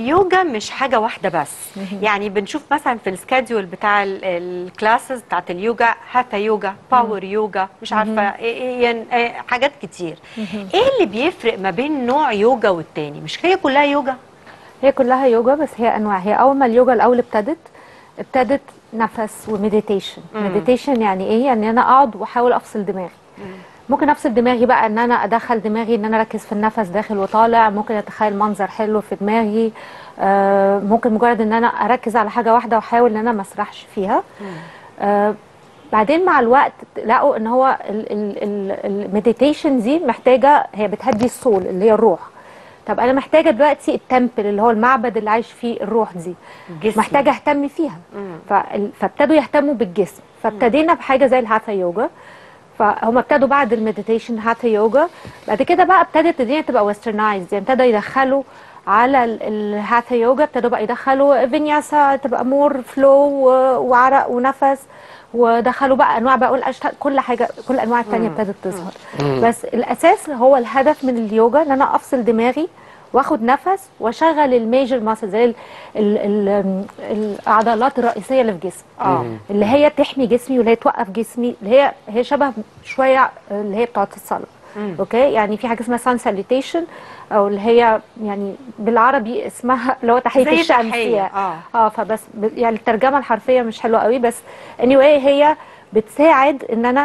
اليوجا مش حاجه واحده بس يعني بنشوف مثلا في السكادول بتاع ال- الكلاسز بتاعت اليوجا هاتا يوجا باور يوجا مش عارفه إيه إيه يعني إيه حاجات كتير ايه اللي بيفرق ما بين نوع يوجا والتاني مش هي كلها يوجا هي كلها يوجا بس هي انواع هي اول ما اليوجا الاول ابتدت ابتدت نفس ومديتيشن مديتيشن يعني ايه يعني انا اقعد واحاول افصل دماغي ممكن افصل دماغي بقى ان انا ادخل دماغي ان انا اركز في النفس داخل وطالع ممكن اتخيل منظر حلو في دماغي آه ممكن مجرد ان انا اركز على حاجه واحده واحاول ان انا ما اسرحش فيها آه بعدين مع الوقت لقوا ان هو المديتيشن دي محتاجه هي بتهدي السول اللي هي الروح طب انا محتاجه دلوقتي التمبل اللي هو المعبد اللي عايش فيه الروح دي الجسم. محتاجه اهتم فيها فال- فابتدوا يهتموا بالجسم فابتدينا بحاجه زي الهاثا يوجا فهم ابتدوا بعد المديتيشن هاثا يوجا بعد كده بقى ابتدت الدنيا تبقى ويسترنايزد يعني ابتدوا يدخلوا على ال- الهاثا يوجا ابتدوا بقى يدخلوا فينياسا تبقى مور فلو وعرق ونفس ودخلوا بقى انواع بقى الاشتاق كل حاجه كل الانواع التانية ابتدت تظهر بس الاساس هو الهدف من اليوجا ان انا افصل دماغي واخد نفس واشغل الميجر ماسل زي ال ال ال العضلات الرئيسيه اللي في جسمي اه اللي هي تحمي جسمي واللي هي توقف جسمي اللي هي هي شبه شويه اللي هي بتاعت الصلاه اوكي يعني في حاجه اسمها سان ساليتيشن او اللي هي يعني بالعربي اسمها اللي هو تحيه زي الشمس تحية، يعني. آه. اه فبس ب- يعني الترجمه الحرفيه مش حلوه قوي بس anyway هي بتساعد ان انا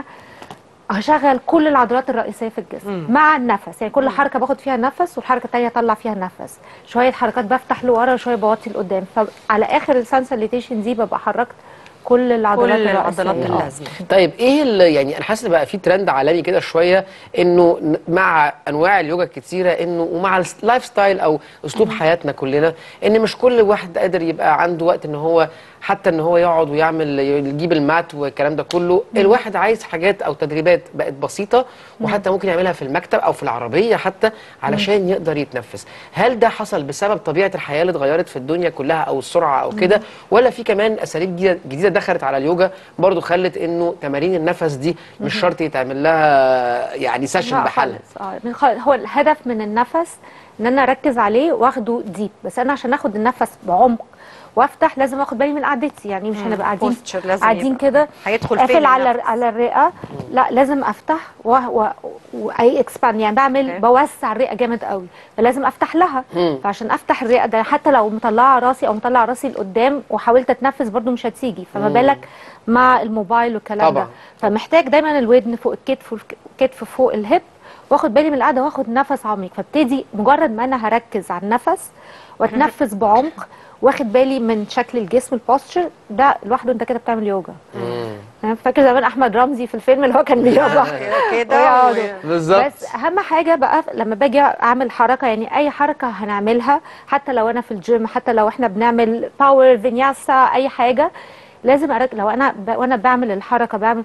هشغل كل العضلات الرئيسيه في الجسم مع النفس يعني كل حركه باخد فيها نفس والحركه الثانيه اطلع فيها نفس شويه حركات بفتح لورا وشويه بوطي لقدام فعلى اخر السانساليتيشن دي ببقى حركت كل العضلات كل العضلات الرئيسيه آه. اللازمه طيب ايه اللي يعني انا حاسس ان بقى في ترند عالمي كده شويه انه ن- مع انواع اليوجا الكتيره انه ومع اللايف ستايل او اسلوب حياتنا كلنا ان مش كل واحد قادر يبقى عنده وقت ان هو حتى ان هو يقعد ويعمل يجيب المات والكلام ده كله الواحد عايز حاجات او تدريبات بقت بسيطه وحتى ممكن يعملها في المكتب او في العربيه حتى علشان يقدر يتنفس هل ده حصل بسبب طبيعه الحياه اللي اتغيرت في الدنيا كلها او السرعه او كده ولا في كمان اساليب جديده جديده دخلت على اليوجا برضو خلت انه تمارين النفس دي مش شرط يتعمل لها يعني سيشن لا بحالها خالص. اه من خ- هو الهدف من النفس ان انا اركز عليه واخده ديب بس انا عشان اخد النفس بعمق وافتح لازم اخد بالي من قعدتي يعني مش هنبقى قاعدين posture لازم قاعدين يبقى. كده هيدخل قافل فين على النفس؟ على الرئه لا لازم افتح و و واي اكسباند يعني بعمل أوكي. بوسع الرئه جامد قوي فلازم افتح لها مم. فعشان افتح الرئه ده حتى لو مطلعه راسي او مطلعه راسي لقدام وحاولت اتنفس برضو مش هتيجي فما بالك مع الموبايل والكلام طبعا. ده فمحتاج دايما الودن فوق الكتف والكتف فوق الهب واخد بالي من القعده واخد نفس عميق فابتدي مجرد ما انا هركز على النفس واتنفس بعمق واخد بالي من شكل الجسم البوستشر ده لوحده انت كده بتعمل يوجا أنا فاكر زمان احمد رمزي في الفيلم اللي هو كان بيوجا كده ويقعدوا. و- بالظبط بس اهم حاجه بقى لما باجي اعمل حركه يعني اي حركه هنعملها حتى لو انا في الجيم حتى لو احنا بنعمل باور فينياسا اي حاجه لازم أرك... لو انا ب... وانا بعمل الحركه بعمل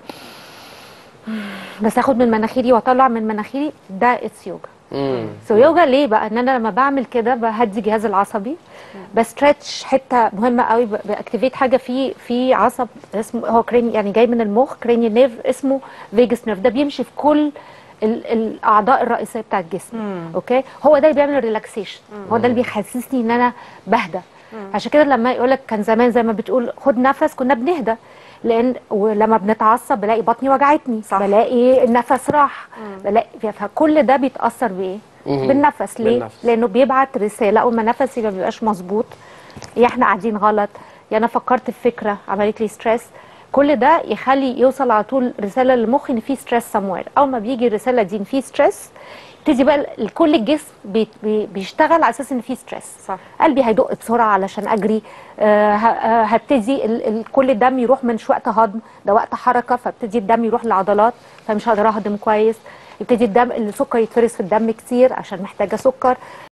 بس اخد من مناخيري واطلع من مناخيري ده اتس يوجا مم. سو يوجا ليه بقى ان انا لما بعمل كده بهدي الجهاز العصبي بستريتش حته مهمه قوي ب- باكتيفيت حاجه في في عصب اسمه هو كرين يعني جاي من المخ كريني نيرف اسمه فيجاس نيرف ده بيمشي في كل ال- الاعضاء الرئيسيه بتاع الجسم اوكي هو ده اللي بيعمل ريلاكسيشن هو ده اللي بيحسسني ان انا بهدى عشان كده لما يقول لك كان زمان زي ما بتقول خد نفس كنا بنهدى لان ولما بنتعصب بلاقي بطني وجعتني صح. بلاقي النفس راح بلاقي فكل ده بيتاثر بايه مهم. بالنفس ليه بالنفس. لانه بيبعت رساله اول ما نفسي ما بيبقاش مظبوط يا احنا قاعدين غلط يا انا فكرت في فكره عملت لي ستريس كل ده يخلي يوصل على طول رساله للمخ ان في ستريس سموير اول ما بيجي الرساله دي ان في ستريس يبتدي بقى ال- كل الجسم بي بي بيشتغل على اساس ان في ستريس صح. قلبي هيدق بسرعه علشان اجري آه ه- آه، هبتدي ال- ال- كل الدم يروح من وقت هضم ده وقت حركه فابتدي الدم يروح للعضلات فمش هقدر اهضم كويس يبتدي الدم السكر يتفرز في الدم كتير عشان محتاجه سكر